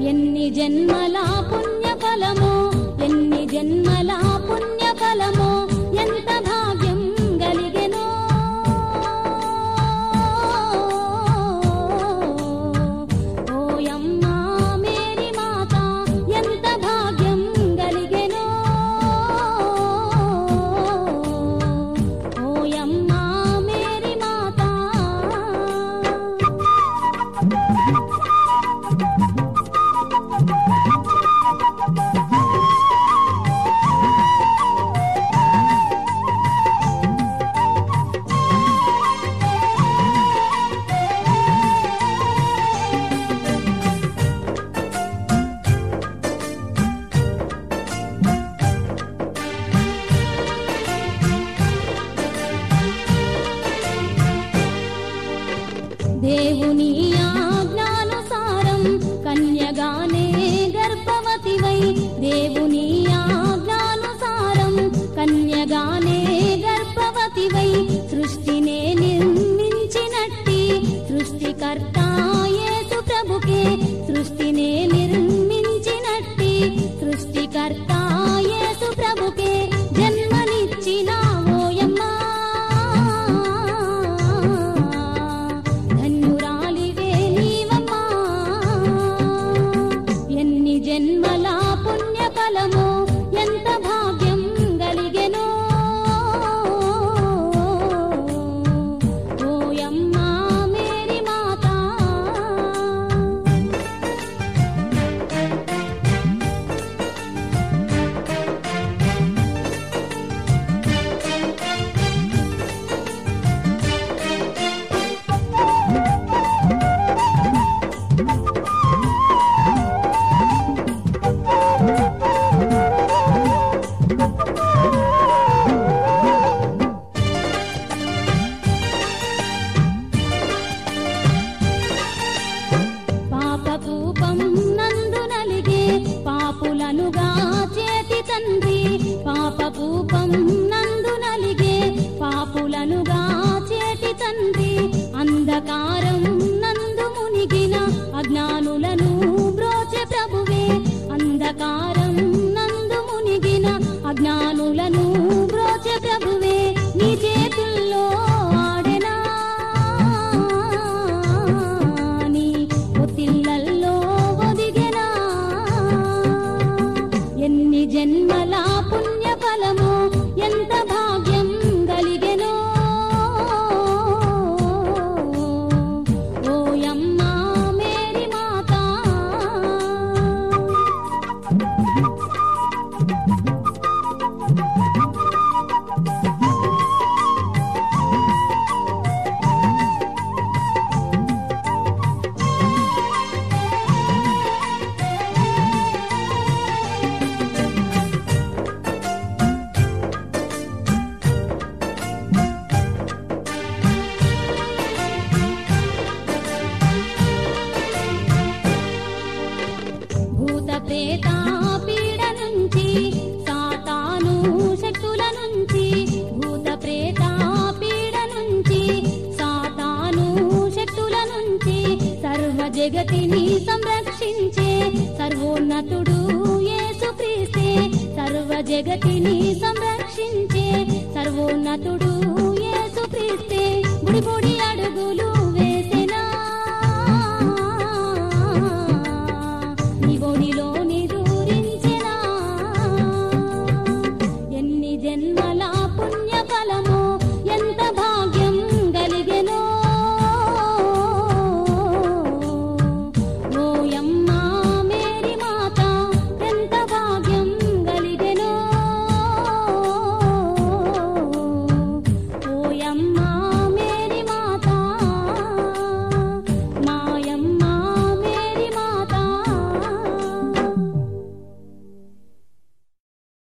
ఎన్ని జన్మల పుణ్య ఫలమో ఎన్ని జన్మల పుణ్య ఫలమో ఎంత భాగ్యం గలిగెనో ఓయమ్మా మేరీ మాత ఎంత భాగ్యం గలిగెనో ఓయమ్మా మేరీ మాత దేవుని ఆజ్ఞానుసారం కన్యగానే గర్భవతివై దేవుని ఆజ్ఞానుసారం కన్యగానే గర్భవతివై సృష్టినే నిర్మించినట్టి సృష్టికర్త యేసు ప్రభుకే సృష్టినే నిర్మించినట్టి సృష్టికర్త యేసు ప్రభుకే జన్మనిచ్చిన ఓయమ్మా ధన్యురాలివే నీవమ్మా ఎన్ని జన్మల పుణ్య ఫలమో ఎంత భాగ్యం గలిగెనో ఓయమ్మా మేరీ మాత పాపకూపం నందు నలిగే పాపులనుగా చేతి తండ్రి పాపకూపం నందు నలిగే పాపులనుగా చేతి తండ్రి అంధకారం నందు మునిగిన అజ్ఞానులను బ్రోచె ప్రభువే అంధకారం నందు మునిగిన అజ్ఞానులను బ్రోచె ప్రభువే నీ చేతుల్లో ఆడెనా నీ ఒత్తిళ్ళల్లో ఒదిగెనా ఎన్ని జన్మల పుణ్య ఫలమో ఎంత భాగ్యం గలిగెనో ఓయమ్మా మేరీ మాత భూత ప్రేత పీడ నుంచి సాతాను శక్తుల నుంచి భూత ప్రేత పీడ నుంచి సాతాను శక్తుల నుంచి సర్వ జగతిని సంరక్షించే సర్వోన్నతుడు యేసుక్రీస్తే సర్వ జగతిని సంరక్షించే సర్వోన్నతుడు యేసుక్రీస్తే గుడి గుడి అడుగులు